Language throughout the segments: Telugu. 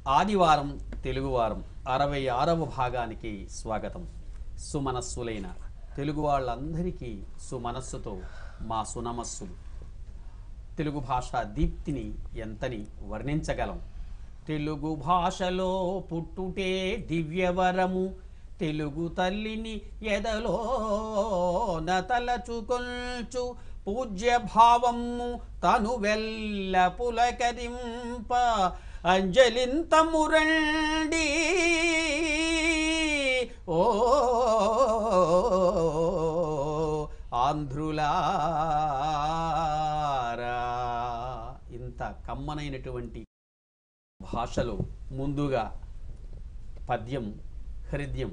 ఆదివారం తెలుగువారం అరవై ఆరవ భాగానికి స్వాగతం సుమనస్సులైన తెలుగు వాళ్ళందరికీ సుమనస్సుతో మా సునమస్సులు తెలుగు భాష దీప్తిని ఎంతని వర్ణించగలం తెలుగు భాషలో పుట్టుటే దివ్యవరము తెలుగు తల్లిని ఎదలో నతలచుకొల్చు పూజ్య భావము తను వెల్ల పులకరింప అంజలింతమురండి ఓ ఆంధ్రులారా ఇంత కమ్మనైనటువంటి భాషలో ముందుగా పద్యం హృదయం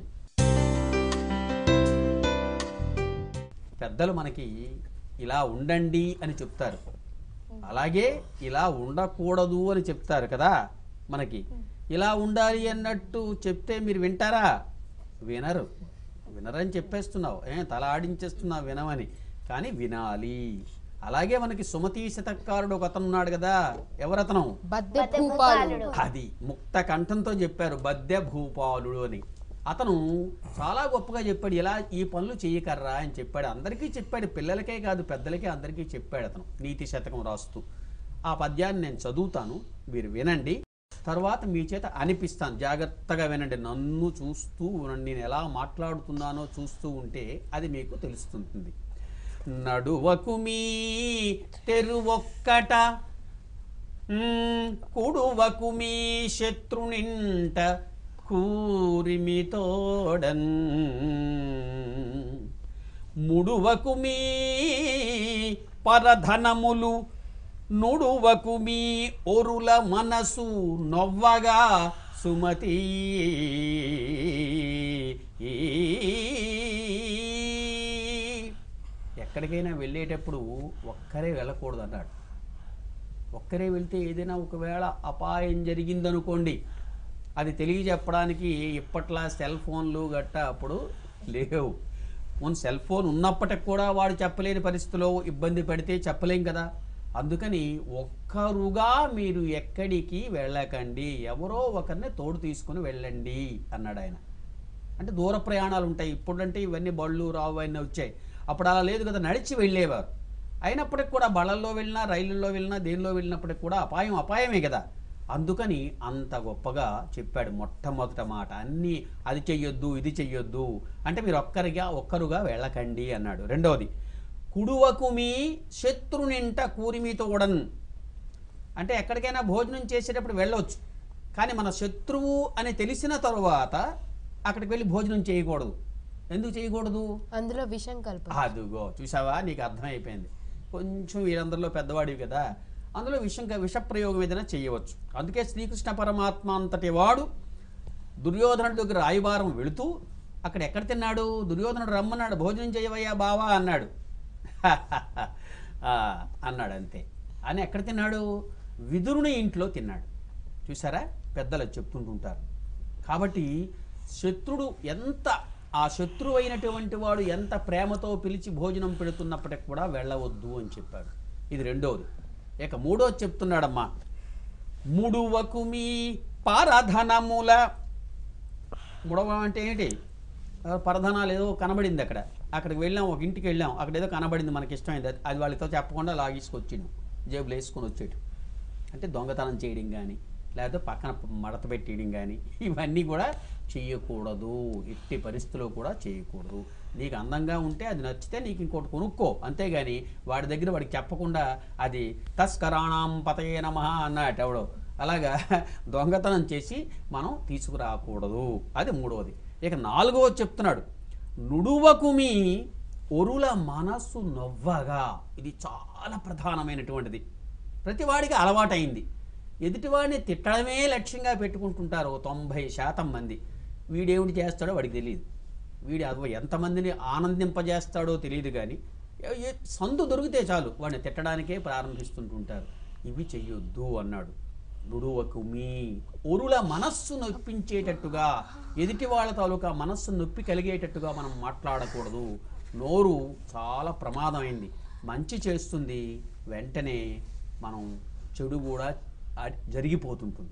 పెద్దలు మనకి ఇలా ఉండండి అని చెప్తారు అలాగే ఇలా ఉండకూడదు అని చెప్తారు కదా మనకి ఇలా ఉండాలి అన్నట్టు చెప్తే మీరు వింటారా వినరు వినరని చెప్పేస్తున్నావు ఏ తల ఆడించేస్తున్నావు వినమని కానీ వినాలి అలాగే మనకి సుమతి శతకారుడు ఒక అతను ఉన్నాడు కదా ఎవరతను బద్దె భూపాలుడు అది ముక్త కంఠంతో చెప్పారు బద్దె భూపాలుడు అని అతను చాలా గొప్పగా చెప్పాడు ఇలా ఈ పనులు చేయకర్రా అని చెప్పాడు అందరికీ చెప్పాడు పిల్లలకే కాదు పెద్దలకే అందరికీ చెప్పాడు అతను నీతి శతకం రాస్తూ ఆ పద్యాన్ని నేను చదువుతాను మీరు వినండి తర్వాత మీ చేత అనిపిస్తాను జాగ్రత్తగా వినండి నన్ను చూస్తూ నేను ఎలా మాట్లాడుతున్నానో చూస్తూ ఉంటే అది మీకు తెలుస్తుంటుంది నడువకు మీ తెరువొక్కట మ్, కుడువకు మీ శత్రునింట కూరిమి తోడన్ ముడువకు మీ పరధనములు నుడువకు మీ ఒరుల మనసు నవ్వగా సుమతి ఎక్కడికైనా వెళ్ళేటప్పుడు ఒక్కరే వెళ్ళకూడదు అన్నాడు ఒక్కరే వెళ్తే ఏదైనా ఒకవేళ అపాయం జరిగిందనుకోండి అది తెలియజెప్పడానికి ఇప్పట్లా సెల్ ఫోన్లు గట్టా అప్పుడు లేవు మన సెల్ ఫోన్ ఉన్నప్పటికి కూడా వాడు చెప్పలేని పరిస్థితిలో ఇబ్బంది పడితే చెప్పలేం కదా అందుకని ఒక్కరుగా మీరు ఎక్కడికి వెళ్ళకండి ఎవరో ఒకరిని తోడు తీసుకుని వెళ్ళండి అన్నాడు ఆయన అంటే దూర ప్రయాణాలు ఉంటాయి ఇప్పుడంటే ఇవన్నీ బళ్ళు రావు అన్నీ వచ్చాయి అప్పుడు అలా లేదు కదా నడిచి వెళ్ళేవారు అయినప్పటికి కూడా బళ్ళల్లో వెళ్ళినా రైళ్ళల్లో వెళ్ళినా దేనిలో వెళ్ళినప్పటికి కూడా అపాయం అపాయమే కదా అందుకని అంత గొప్పగా చెప్పాడు మొట్టమొదట మాట అన్నీ అది చెయ్యొద్దు ఇది చెయ్యొద్దు అంటే మీరు ఒక్కరిగా ఒక్కరుగా వెళ్ళకండి అన్నాడు రెండవది కుడువకు మీ శత్రునింట కూరిమితో ఉడన్ అంటే ఎక్కడికైనా భోజనం చేసేటప్పుడు వెళ్ళవచ్చు కానీ మన శత్రువు అని తెలిసిన తరువాత అక్కడికి వెళ్ళి భోజనం చేయకూడదు ఎందుకు చేయకూడదు అందులో విషం కలప అదుగో చూసావా నీకు అర్థమైపోయింది కొంచెం వీరందరిలో పెద్దవాడివి కదా అందులో విషం విష ప్రయోగం ఏదైనా చేయవచ్చు అందుకే శ్రీకృష్ణ పరమాత్మ అంతటి వాడు దుర్యోధనుడి దగ్గర రాయబారం వెళుతూ అక్కడ ఎక్కడ తిన్నాడు దుర్యోధనుడు రమ్మన్నాడు భోజనం చేయవయ్యా బావా అన్నాడు ఆ, అన్నాడు అంతే అని ఎక్కడ తిన్నాడు విదురుని ఇంట్లో తిన్నాడు చూసారా పెద్దలు చెప్తుంటుంటారు కాబట్టి శత్రుడు ఎంత ఆ శత్రువు అయినటువంటి వాడు ఎంత ప్రేమతో పిలిచి భోజనం పెడుతున్నప్పటికి కూడా వెళ్ళవద్దు అని చెప్పాడు ఇది రెండవది ఇక మూడోది చెప్తున్నాడమ్మా ముడువకు మీ పరధనముల ముడవ అంటే ఏంటి ఆ, పరధనాలు ఏదో కనబడింది అక్కడ అక్కడికి వెళ్ళాం ఒక ఇంటికి వెళ్ళాం అక్కడ ఏదో కనబడింది మనకి ఇష్టమైంది అది- అది వాళ్ళతో చెప్పకుండా లాగేసుకొచ్చాను జేబులో వేసుకొని వచ్చేటు అంటే దొంగతనం చేయడం కానీ లేకపోతే పక్కన మడత పెట్టేయడం కానీ ఇవన్నీ కూడా చేయకూడదు ఎట్టి పరిస్థితిలో కూడా చేయకూడదు నీకు అందంగా ఉంటే అది నచ్చితే నీకు ఇంకోటి కొనుక్కో అంతేగాని వాడి దగ్గర వాడికి చెప్పకుండా అది తస్కరాణం పతయే నమ అన్నట్టు ఎవడో అలాగా దొంగతనం చేసి మనం తీసుకురాకూడదు అది మూడవది ఇక నాలుగవది చెప్తున్నాడు నుడువకుమి ఒరుల మనస్సు నవ్వగా ఇది చాలా ప్రధానమైనటువంటిది ప్రతివాడికి అలవాటైంది ఎదుటివాడిని తిట్టడమే లక్ష్యంగా పెట్టుకుంటుంటారు ఓ తొంభై శాతం మంది వీడేమిటి చేస్తాడో వాడికి తెలియదు వీడు అదో ఎంతమందిని ఆనందింపజేస్తాడో తెలియదు కానీ ఏ- ఏ సందు దొరికితే చాలు వాడిని తిట్టడానికే ప్రారంభిస్తుంటుంటారు ఇవి చెయ్యొద్దు అన్నాడు నుడువకు మీ ఒరుల మనస్సు నొప్పించేటట్టుగా ఎదుటి వాళ్ళ తాలూకా మనస్సు నొప్పి కలిగేటట్టుగా మనం మాట్లాడకూడదు నోరు చాలా ప్రమాదమైంది మంచి చేస్తుంది వెంటనే మనం చెడు కూడా ఆ- జరిగిపోతుంటుంది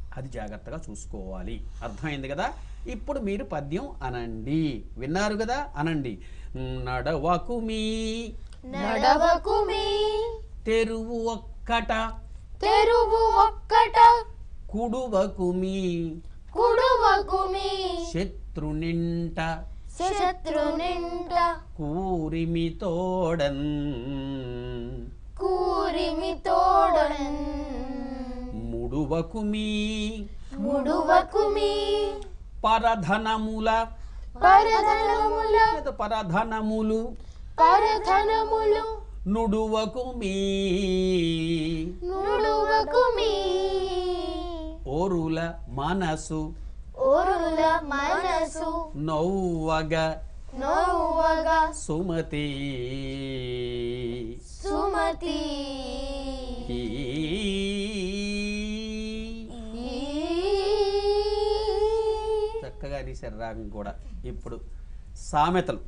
అది జాగ్రత్తగా చూసుకోవాలి అర్థమైంది కదా ఇప్పుడు మీరు పద్యం అనండి విన్నారు కదా అనండి నడవకు మీ నడవకు మీ తెరువు ఒక్కట తెరువు ఒక్కట కుడువకు మీ కుడువకు మీ శత్రునింట శత్రునింట కూరిమి తోడన్ కూరిమి తోడన్ ముడువకు మీ ముడువకు మీ పరధనముల పరధనముల లేదా పరధనములు పరధనములు నుడువకు మీ నుడువకు మీ ఓరుల మనసు ఓరుల మనసు నవ్వగ నవ్వగా సుమతి సుమతి చక్కగా తీశారు రాగం కూడా ఇప్పుడు సామెతలు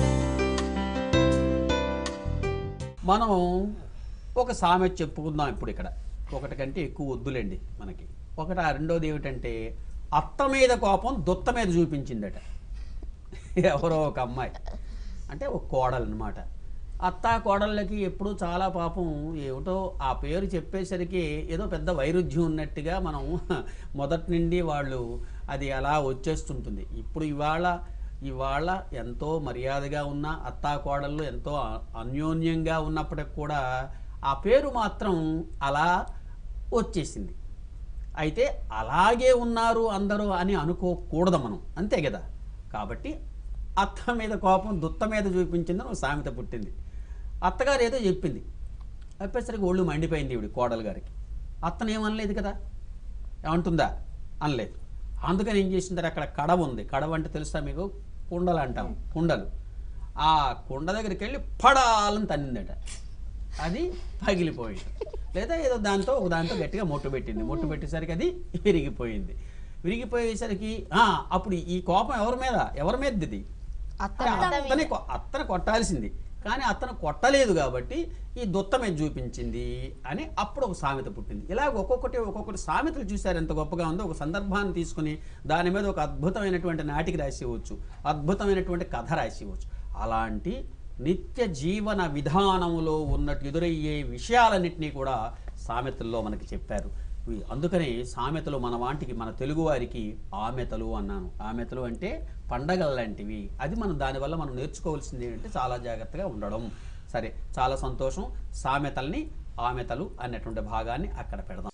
మనం ఒక సామెత చెప్పుకుందాం ఇప్పుడు ఇక్కడ ఒకటి కంటే ఎక్కువ వద్దులేండి మనకి ఒకటి ఆ రెండోది ఏమిటంటే అత్త మీద కోపం దొత్త మీద చూపించిందట ఎవరో ఒక అమ్మాయి అంటే ఒక కోడలు అనమాట అత్త కోడళ్ళకి ఎప్పుడు చాలా పాపం ఏమిటో ఆ పేరు చెప్పేసరికి ఏదో పెద్ద వైరుధ్యం ఉన్నట్టుగా మనం మొదటి నుండి వాళ్ళు అది అలా వచ్చేస్తుంటుంది ఇప్పుడు ఇవాళ ఇవాళ ఎంతో మర్యాదగా ఉన్న అత్తా కోడళ్ళు ఎంతో అ- అన్యోన్యంగా ఉన్నప్పటికి కూడా ఆ పేరు మాత్రం అలా వచ్చేసింది అయితే అలాగే ఉన్నారు అందరూ అని అనుకోకూడదు మనం అంతే కదా కాబట్టి అత్త మీద కోపం దుత్త మీద చూపించిందని ఒక సామెత పుట్టింది అత్తగారు ఏదో చెప్పింది చెప్పేసరికి ఒళ్ళు మండిపోయింది ఇవిడి కోడలు గారికి అత్తను ఏమనలేదు కదా ఏమంటుందా అనలేదు అందుకని ఏం చేసిందంటే అక్కడ కడవ ఉంది కడవ అంటే తెలుసా మీకు కుండలు అంటాం కుండలు ఆ కుండ దగ్గరికి వెళ్ళి పడాలని తన్నిందట అది పగిలిపోయింది లేదా ఏదో దాంతో ఒక దాంతో గట్టిగా మొట్టు పెట్టింది మొట్టు పెట్టేసరికి అది విరిగిపోయింది విరిగిపోయేసరికి ఆ, అప్పుడు ఈ కోపం ఎవరి మీద ఎవరి మీద ఇది అత్తని కొ- అత్తని కొట్టాల్సింది కానీ అత్తను కొట్టలేదు కాబట్టి ఈ దుత్త మీద చూపించింది అని అప్పుడు ఒక సామెత పుట్టింది ఇలాగ ఒక్కొక్కటి ఒక్కొక్కటి సామెతలు చూశారు ఎంత గొప్పగా ఉందో ఒక సందర్భాన్ని తీసుకుని దాని మీద ఒక అద్భుతమైనటువంటి నాటికి రాసివచ్చు అద్భుతమైనటువంటి కథ రాసివచ్చు అలాంటి నిత్య జీవన విధానములో ఉన్నట్టు ఎదురయ్యే విషయాలన్నింటినీ కూడా సామెతల్లో మనకి చెప్పారు ఇవి అందుకని సామెతలు మన వాంటికి మన తెలుగువారికి ఆమెతలు అన్నాను ఆమెతలు అంటే పండగల లాంటివి అది మనం దానివల్ల మనం నేర్చుకోవాల్సింది ఏంటంటే చాలా జాగ్రత్తగా ఉండడం సరే చాలా సంతోషం సామెతల్ని ఆమెతలు అన్నటువంటి భాగాన్ని అక్కడ పెడదాం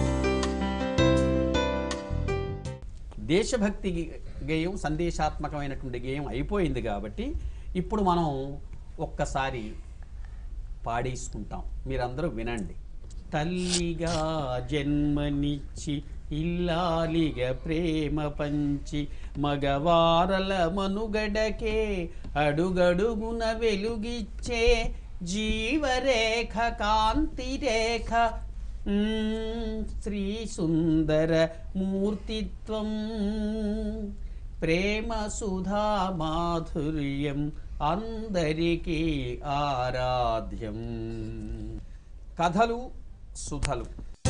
దేశభక్తి గే- గేయం సందేశాత్మకమైనటువంటి గేయం అయిపోయింది కాబట్టి ఇప్పుడు మనం ఒక్కసారి పాడేసుకుంటాం మీరందరూ వినండి తల్లిగా జన్మనిచ్చి ఇల్లాలిగా ప్రేమ పంచి మగవారల మనుగడకే అడుగడుగున వెలుగిచ్చే జీవరేఖ కాంతిరేఖ మ్మ్, శ్రీ సుందర మూర్తిత్వం ప్రేమ సుధా మాధుర్యం అందరికీ ఆరాధ్యం కథలు సుధలు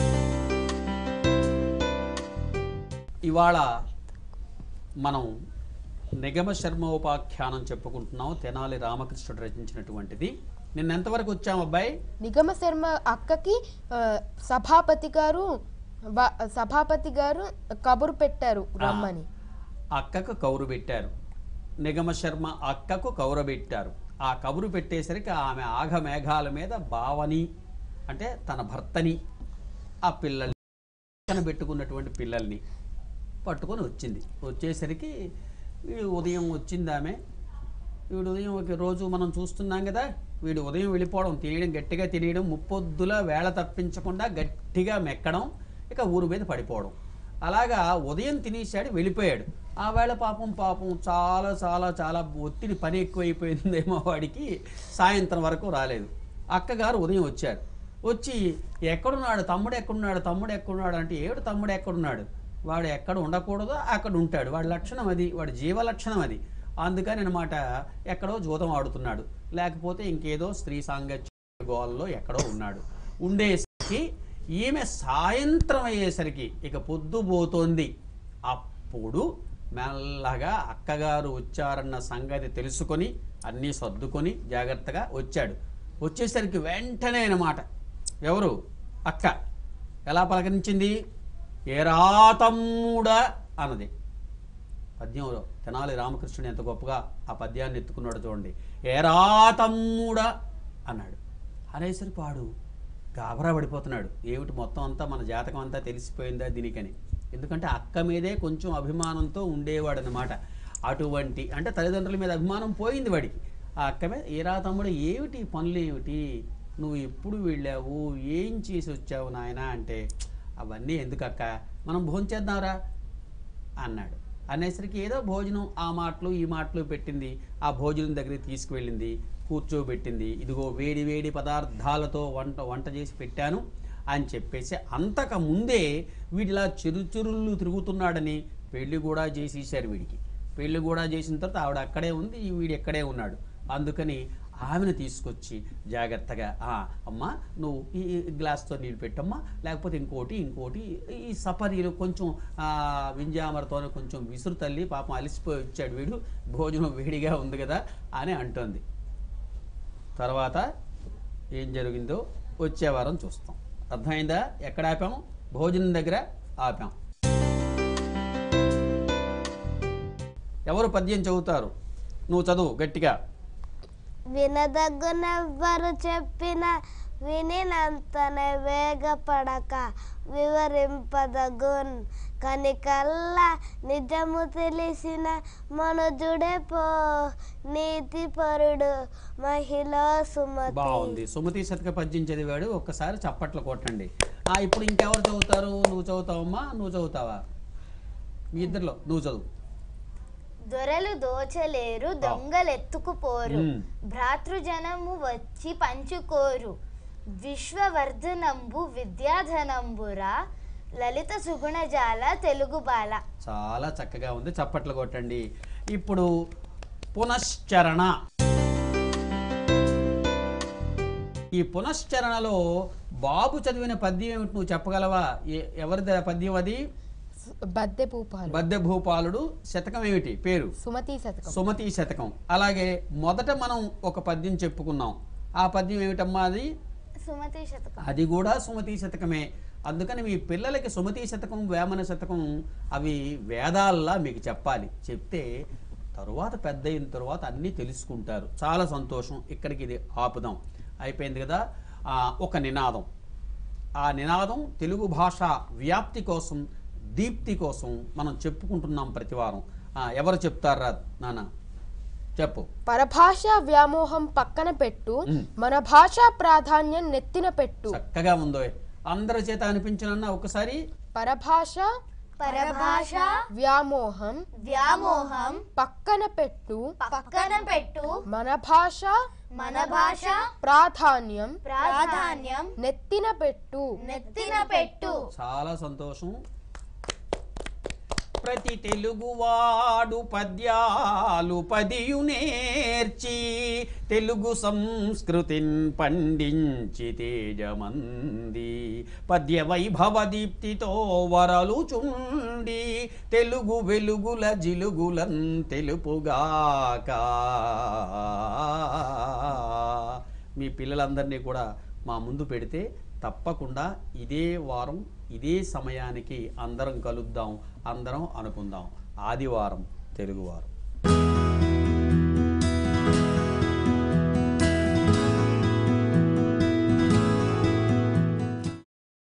ఇవాళ మనం నిగమ శర్మోపాఖ్యానం చెప్పుకుంటున్నాం తెనాలి రామకృష్ణుడు రచించినటువంటిది నిన్న ఎంతవరకు వచ్చాం అబ్బాయి నిగమ శర్మ అక్కకి ఆ, సభాపతి గారు బా- సభాపతి గారు కబురు పెట్టారు రమ్మని అక్కకు కౌరు పెట్టారు నిగమ శర్మ అక్కకు కౌరు పెట్టారు ఆ కబురు పెట్టేసరికి ఆమె ఆఘమేఘాల మీద బావని అంటే తన భర్తని ఆ పిల్లల్ని పక్కన పెట్టుకున్నటువంటి పిల్లల్ని పట్టుకొని వచ్చింది వచ్చేసరికి వీడు ఉదయం వచ్చింది ఆమె వీడు ఉదయం ఒక రోజు మనం చూస్తున్నాం కదా వీడు ఉదయం వెళ్ళిపోవడం తినేయడం గట్టిగా తినేయడం ముప్పొద్దుల వేళ తప్పించకుండా గట్టిగా మెక్కడం ఇక ఊరు మీద పడిపోవడం అలాగా ఉదయం తినేసాడు వెళ్ళిపోయాడు ఆ వేళ పాపం పాపం చాలా చాలా చాలా ఒత్తిడి పని ఎక్కువైపోయిందేమో వాడికి సాయంత్రం వరకు రాలేదు అక్కగారు ఉదయం వచ్చారు వచ్చి ఎక్కడున్నాడు తమ్ముడు ఎక్కడున్నాడు తమ్ముడు ఎక్కడున్నాడు అంటే ఏడు తమ్ముడు ఎక్కడున్నాడు వాడు ఎక్కడ ఉండకూడదో అక్కడ ఉంటాడు వాడి లక్షణం అది వాడి జీవ లక్షణం అది అందుకని అనమాట ఎక్కడో జూతం ఆడుతున్నాడు లేకపోతే ఇంకేదో స్త్రీ సాంగత్య గోల్లో ఎక్కడో ఉన్నాడు ఉండేసరికి ఈమె సాయంత్రం అయ్యేసరికి ఇక పొద్దుపోతోంది అప్పుడు మెల్లగా అక్కగారు వచ్చారన్న సంగతి తెలుసుకొని అన్నీ సర్దుకొని జాగ్రత్తగా వచ్చాడు వచ్చేసరికి వెంటనే అన్నమాట ఎవరు అక్క ఎలా పలకరించింది ఏరాతమ్ముడా అన్నది పద్యంలో తెనాలి రామకృష్ణుడు ఎంత గొప్పగా ఆ పద్యాన్ని ఎత్తుకున్నాడు చూడండి ఏరాతమ్ముడా అన్నాడు అనేసరికి వాడు గాబరా పడిపోతున్నాడు ఏమిటి మొత్తం అంతా మన జాతకం అంతా తెలిసిపోయిందా దీనికని ఎందుకంటే అక్క మీదే కొంచెం అభిమానంతో ఉండేవాడు అనమాట అటువంటి అంటే తల్లిదండ్రుల మీద అభిమానం పోయింది వాడికి ఆ అక్క మీద ఏరా తమ్ముడు ఏమిటి ఈ పనులు ఏమిటి నువ్వు ఎప్పుడు వెళ్ళావు ఏం చేసి వచ్చావు నాయనా అంటే అవన్నీ ఎందుకు అక్క మనం భోంచేద్దాంరా అన్నాడు అనేసరికి ఏదో భోజనం ఆ మాటలు ఈ మాటలు పెట్టింది ఆ భోజనం దగ్గరికి తీసుకువెళ్ళింది కూర్చోబెట్టింది ఇదిగో వేడి వేడి పదార్థాలతో వంట వంట చేసి పెట్టాను అని చెప్పేసి అంతకు ముందే వీడిలా చిరుచురుళ్ళు తిరుగుతున్నాడని పెళ్లి కూడా చేసేసారు వీడికి పెళ్లి కూడా చేసిన తర్వాత ఆవిడ అక్కడే ఉంది ఈ వీడు ఎక్కడే ఉన్నాడు అందుకని ఆమెను తీసుకొచ్చి జాగ్రత్తగా "ఆ, అమ్మా నువ్వు ఈ ఈ గ్లాస్తో నీళ్ళు పెట్టమ్మా లేకపోతే ఇంకోటి ఇంకోటి ఈ సపరీలు కొంచెం ఆ, వింజామరతోనే కొంచెం విసురు తల్లి పాపం అలిసిపోయి వచ్చాడు వీడు భోజనం వేడిగా ఉంది కదా అని అంటోంది తర్వాత ఏం జరిగిందో వచ్చే వారం చూస్తాం అర్థమైందా ఎక్కడ ఆపాం భోజనం దగ్గర ఆపాం ఎవరు పద్యం చదువుతారు నువ్వు చదువు గట్టిగా వినదగ్గునెవ్వరు చెప్పిన వినినంతనే వేగపడక వివరింపదగున్ కనికల్ల నిజము తెలిసిన మనుజుడే పో నీతి పరుడు మహిళ సుమతి బాగుంది సుమతి శతక పద్యం చదివాడు ఒక్కసారి చప్పట్లు కొట్టండి ఆ ఇప్పుడు ఇంకెవరు చదువుతారు నువ్వు చదువుతావమ్మా నువ్వు చదువుతావా మీ ఇద్దరిలో నువ్వు చదువు దొరలు దోచలేరు దొంగలెత్తుకుపోరు మ్మ్. భ్రాతృజనము వచ్చి పంచుకోరు విశ్వవర్ధనంబు విద్యాధనంబురా లలిత సుగుణజాల తెలుగు బాల చాలా చక్కగా ఉంది చప్పట్లు కొట్టండి ఇప్పుడు పునశ్చరణ ఈ పునశ్చరణలో బాబు చదివిన పద్యం ఏమిటి నువ్వు చెప్పగలవా ఏ- ఎవరిది ఆ పద్యం అది బద్దె భూపాలు బద్దె భూపాలుడు శతకం ఏమిటి పేరు సుమతి శతకం సుమతి శతకం అలాగే మొదట మనం ఒక పద్యం చెప్పుకున్నాం ఆ పద్యం ఏమిటమ్మా అది సుమతి శతకం అది కూడా సుమతి శతకమే అందుకని మీ పిల్లలకి సుమతి శతకం వేమన శతకం అవి వేదాల్లా మీకు చెప్పాలి చెప్తే తరువాత పెద్ద అయిన తరువాత అన్నీ తెలుసుకుంటారు చాలా సంతోషం ఇక్కడికి ఇది ఆపుదాం అయిపోయింది కదా ఆ, ఒక నినాదం ఆ నినాదం తెలుగు భాష వ్యాప్తి కోసం దీప్తి కోసం మనం చెప్పుకుంటున్నాం ప్రతివారం ఆ, ఎవరు చెప్తారా నాన్న చెప్పు పరభాష వ్యామోహం పక్కన పెట్టు మ్. మన భాషా ప్రాధాన్యం నెత్తిన పెట్టు చక్కగా ఉందో అందరి చేత అనిపించనన్నా ఒకసారి పరభాష పరభాష వ్యామోహం వ్యామోహం పక్కన పెట్టు పక్కన పెట్టు మన భాష మన భాష ప్రాధాన్యం ప్రాధాన్యం నెత్తిన పెట్టు నెత్తిన పెట్టు చాలా సంతోషం ప్రతి తెలుగువాడు పద్యాలు పదియు నేర్చి తెలుగు సంస్కృతిన్ పండించి తేజమంది పద్య వైభవ దీప్తితో వరలుచుండి తెలుగు వెలుగుల జిలుగులన్ తెలుపుగాక మీ పిల్లలందరినీ కూడా మా ముందు పెడితే తప్పకుండా ఇదే వారం ఇదే సమయానికి అందరం కలుద్దాం అందరం అనుకుందాం ఆదివారం తెలుగువారం